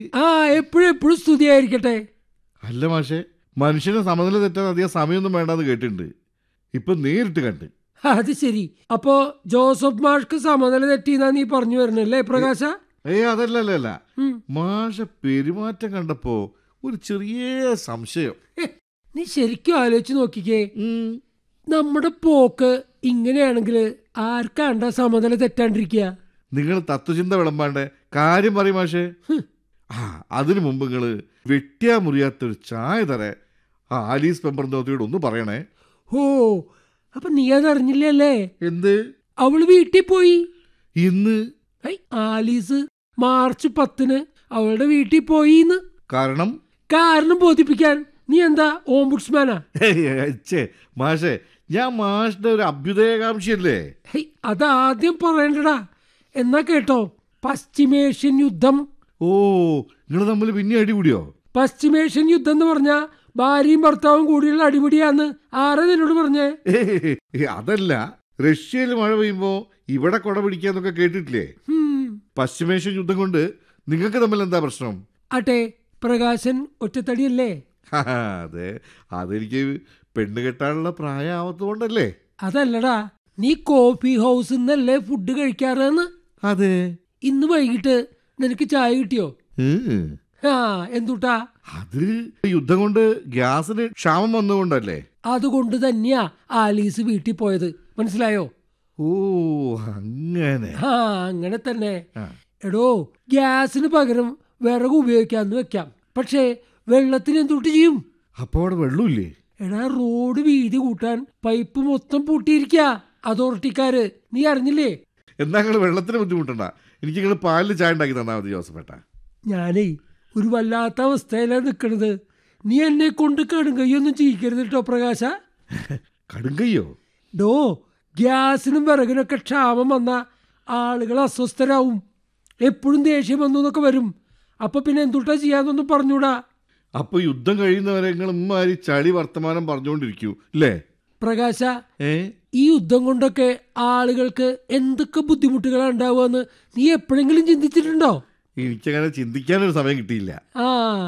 ആ എപ്പോഴും എപ്പോഴും സ്തുതിയായിരിക്കട്ടെ അല്ല മാഷെ മനുഷ്യന് സമനില തെറ്റാൻ അധികം സമയമൊന്നും വേണ്ടെന്ന് കേട്ടിട്ടുണ്ട് ഇപ്പൊ നേരിട്ട് കണ്ട് അത് ശരി അപ്പോ ജോസഫ് മാഷ്ക്ക് സമനില തെറ്റിന്നാ നീ പറഞ്ഞു വരുന്നല്ലേ പ്രകാശ ഏയ് അതല്ല അല്ല ഉം. മാഷ പെരുമാറ്റം കണ്ടപ്പോ ഒരു ചെറിയ സംശയം ഹെ, നീ ശരിക്കും ആലോചിച്ച് നോക്കിക്കേ ഉം. നമ്മുടെ പോക്ക് ഇങ്ങനെയാണെങ്കിൽ ആർക്കാണ്ട സമനില തെറ്റാണ്ടിരിക്കുക നിങ്ങൾ തത്വചിന്ത വിളമ്പാണ്ട് കാര്യം പറയും മാഷേ ആ അതിനു മുമ്പ് നിങ്ങൾ വെട്ടിയാ മുറിയാത്തൊരു ചായ തരേ ആ ആലീസ് പെമ്പർ നോത്തിയോട് ഒന്ന് പറയണേ ഓ അപ്പൊ നീ അതറിഞ്ഞില്ലല്ലേ എന്ത് അവള് വീട്ടിൽ പോയി ഇന്ന് ഐ, ആലീസ് മാർച്ച് പത്തിന് അവളുടെ വീട്ടിൽ പോയിന്ന് കാരണം കാരണം ബോധിപ്പിക്കാൻ നീ എന്താ ഓംബുഡ്സ്മാനാ ഏയ്, ഛേ, മാഷേ ഞാൻ മാഷിന്റെ ഒരു അഭ്യുദയകാംക്ഷിയല്ലേ ഹേയ് അതാദ്യം പറയണ്ടടാ എന്നാ കേട്ടോ പശ്ചിമേഷ്യൻ യുദ്ധം ഓ നിങ്ങൾ തമ്മിൽ പിന്നെ അടികൂടിയോ പശ്ചിമേഷ്യൻ യുദ്ധം എന്ന് പറഞ്ഞാ ഭാര്യയും ഭർത്താവും കൂടിയുള്ള അടിപിടിയാന്ന് ആരാ നിന്നോട് പറഞ്ഞേ ഏയ്, അതല്ല റഷ്യയിൽ മഴ പെയ്യുമ്പോ ഇവിടെ കൊട പിടിക്കാന്നൊക്കെ കേട്ടിട്ടില്ലേ ഹും, പശ്ചിമേഷ്യൻ യുദ്ധം കൊണ്ട് നിങ്ങൾക്ക് തമ്മിൽ എന്താ പ്രശ്നം ആട്ടെ പ്രകാശൻ ഒറ്റത്തടിയല്ലേ ഹാ, അതെ അതെനിക്ക് പെണ്ണ് കെട്ടാനുള്ള പ്രായമാവത്തുകൊണ്ടല്ലേ അതല്ലടാ നീ കോഫി ഹൗസ് നിന്നല്ലേ ഫുഡ് കഴിക്കാറെന്ന് അതെ ഇന്ന് വൈകിട്ട് നിനക്ക് ചായ കിട്ടിയോ ഉം. ആ എന്തുട്ടാ അത് യുദ്ധം കൊണ്ട് ഗ്യാസിന് ക്ഷാമം വന്നുകൊണ്ടല്ലേ അതുകൊണ്ട് തന്നെയാ ആലീസ് വീട്ടിൽ പോയത് മനസ്സിലായോ ഓ അങ്ങനെ ആ അങ്ങനെ തന്നെ ആ. എടോ ഗ്യാസിന് പകരം വിറക് ഉപയോഗിക്കാന്ന് വെക്കാം പക്ഷേ വെള്ളത്തിന് എന്തുട്ട് ചെയ്യും അപ്പൊ അവിടെ വെള്ളമില്ലേ എടാ റോഡ് വീതി കൂട്ടാൻ പൈപ്പ് മൊത്തം പൂട്ടിയിരിക്ക അതോറിറ്റിക്കാര് നീ അറിഞ്ഞില്ലേ എന്നാ നിങ്ങൾ വെള്ളത്തിന് ബുദ്ധിമുട്ടണ്ട എനിക്ക് നിങ്ങൾ പാലിൽ ചായ ഉണ്ടാക്കി തന്നാൽ മതി ജോസഫേട്ട ഞാനേ ഒരു വല്ലാത്ത അവസ്ഥയിലാ നിൽക്കണത് നീ എന്നെ കൊണ്ട് കടുങ്കയൊന്നും ചെയ്യിക്കരുത് കേട്ടോ പ്രകാശ കടുങ്കയ്യോ ഡോ ഗ്യാസിനും വിറകിനൊക്കെ ക്ഷാമം വന്ന ആളുകൾ അസ്വസ്ഥരാവും എപ്പോഴും ദേഷ്യം വന്നു എന്നൊക്കെ വരും അപ്പൊ പിന്നെ എന്തുട്ടാ ചെയ്യാന്നൊന്നും പറഞ്ഞൂടാ അപ്പൊ യുദ്ധം കഴിയുന്നവരെ നിങ്ങൾ ഇമ്മാരി ചളി വർത്തമാനം പറഞ്ഞുകൊണ്ടിരിക്കൂ അല്ലേ പ്രകാശ ഏ ഈ യുദ്ധം കൊണ്ടൊക്കെ ആളുകൾക്ക് എന്തൊക്കെ ബുദ്ധിമുട്ടുകളാണ് ഉണ്ടാവുകയെന്ന് നീ എപ്പോഴെങ്കിലും ചിന്തിച്ചിട്ടുണ്ടോ എനിക്കങ്ങനെ ചിന്തിക്കാനൊരു സമയം കിട്ടിയില്ല ആ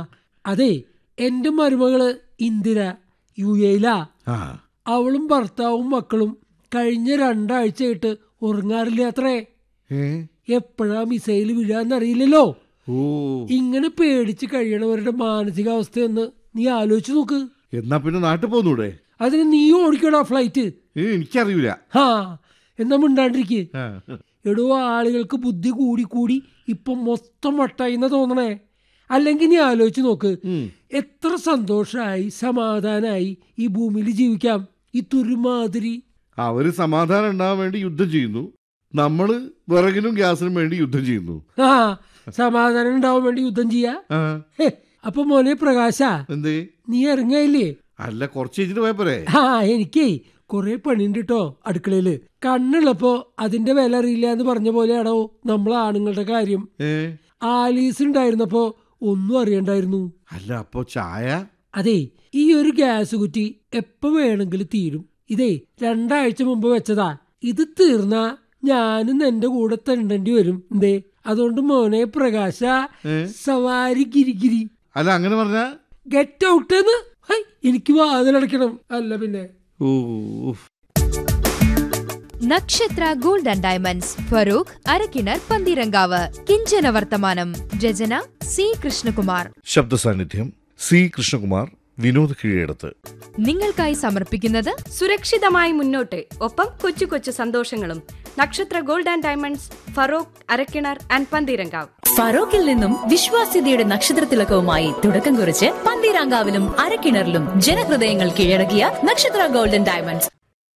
അതെ എൻ്റെ മരുമകള് ഇന്ദിര യു എയിലാ ആ അവളും ഭർത്താവും മക്കളും കഴിഞ്ഞ രണ്ടാഴ്ചയായിട്ട് ഉറങ്ങാറില്ല അത്രേ ഏ എപ്പോഴാ മിസൈൽ വീഴാന്നറിയില്ലല്ലോ ഓ ഇങ്ങനെ പേടിച്ച് കഴിയണവരുടെ മാനസികാവസ്ഥയൊന്ന് നീ ആലോചിച്ച് നോക്ക് എന്നാ പിന്നെ നാട്ടിൽ പോന്നൂടെ അതിന് നീ ഓടിക്കടാ ഫ്ലൈറ്റ് ഏ എനിക്കറിയില്ല ഹാ എന്നാ മിണ്ടാണ്ടിരിക്ക് ആ. എടോ ആളുകൾക്ക് ബുദ്ധി കൂടി കൂടി ഇപ്പം മൊത്തം വട്ടായിന്ന തോന്നണേ അല്ലെങ്കിൽ നീ ആലോചിച്ച് നോക്ക് ഉം. എത്ര സന്തോഷമായി സമാധാനമായി ഈ ഭൂമിയിൽ ജീവിക്കാം ഈ തുരുമാതിരി അവര് സമാധാനം ഉണ്ടാവാൻ വേണ്ടി യുദ്ധം ചെയ്യുന്നു നമ്മള് വിറകിനും ഗ്യാസിനും വേണ്ടി യുദ്ധം ചെയ്യുന്നു ആ സമാധാനം ഉണ്ടാവാൻ വേണ്ടി യുദ്ധം ചെയ്യാ ആ ഹേ, അപ്പൊ മോനെ പ്രകാശ എന്തേ നീ ഇറങ്ങയില്ലേ അല്ല കുറച്ച് കഴിഞ്ഞിട്ട് പോയപ്പോരെ ആ എനിക്കേ കുറെ പണിയുണ്ട് കേട്ടോ അടുക്കളയില് കണ്ണുള്ളപ്പോ അതിന്റെ വില അറിയില്ല എന്ന് പറഞ്ഞ പോലെയാണോ നമ്മൾ ആണുങ്ങളുടെ കാര്യം ഏ ആലീസ് ഉണ്ടായിരുന്നപ്പോ ഒന്നും അറിയണ്ടായിരുന്നു അല്ല അപ്പൊ ചായ അതെ ഈ ഒരു ഗ്യാസ് കുറ്റി എപ്പോ വേണമെങ്കിലും തീരും ഇതേ രണ്ടാഴ്ച മുമ്പ് വെച്ചതാ ഇത് തീർന്നാ ഞാനും എന്റെ കൂടെ തണ്ടേണ്ടി വരും എന്തേ അതുകൊണ്ട് മോനെ പ്രകാശ ഏ? സവാരി ഗിരിഗിരി അല്ല അങ്ങനെ പറഞ്ഞ ഗെറ്റ് ഔട്ട് എന്ന് ഹൈ, എനിക്ക് വാതിലടയ്ക്കണം അല്ല പിന്നെ ഓ Nakshatra gold and diamonds Farook Arakkinar Pantheerankavu Kinchana Varthamanam രചന സി കൃഷ്ണകുമാർ ശബ്ദ സാന്നിധ്യം സി കൃഷ്ണകുമാർ വിനോദ് കീഴടത്ത് നിങ്ങൾക്കായി സമർപ്പിക്കുന്നത് സുരക്ഷിതമായി മുന്നോട്ട് ഒപ്പം കൊച്ചു കൊച്ചു സന്തോഷങ്ങളും Nakshatra gold and diamonds Feroke Arakkinar and Pantheerankavu ഫറോക്കിൽ നിന്നും വിശ്വാസ്യതയുടെ നക്ഷത്രത്തിലക്കവുമായി തുടക്കം കുറിച്ച് പന്തീരാങ്കാവിലും അരക്കിണറിലും ജനഹൃദയങ്ങൾ കീഴടക്കിയ Nakshatra golden diamonds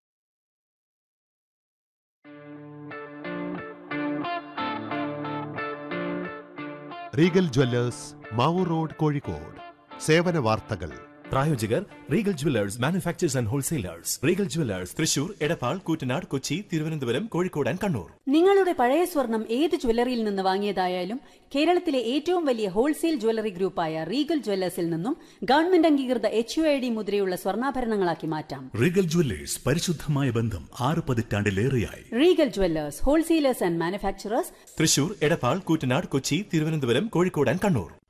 Regal jewellers Mavoor road Kozhikode സേവന വാർത്തകൾ പ്രായോജകർ Regal jewellers manufacturers and wholesalers Regal jewellers Thrissur Edappal Koottanad Kochi Thiruvananthapuram Kozhikode and Kannur നിങ്ങളുടെ പഴയ സ്വർണം ഏത് ജ്വല്ലറിയിൽ നിന്ന് വാങ്ങിയതായാലും കേരളത്തിലെ ഏറ്റവും വലിയ ഹോൾസെയിൽ ജ്വല്ലറി ഗ്രൂപ്പായ റീഗൽ ജ്വല്ലേഴ്സിൽ നിന്നും ഗവൺമെന്റ് അംഗീകൃത എച്ച് യു ഐ ഡി മുദ്രയുള്ള സ്വർണ്ണാഭരണങ്ങളാക്കി മാറ്റാം റീഗൽ ജ്വല്ലേഴ്സ് പരിശുദ്ധമായ ബന്ധം ആറ് പതിറ്റാണ്ടിലേറെയായി Regal jewellers wholesalers and manufacturers Thrissur Edappal Koottanad Kochi Thiruvananthapuram Kozhikode and Kannur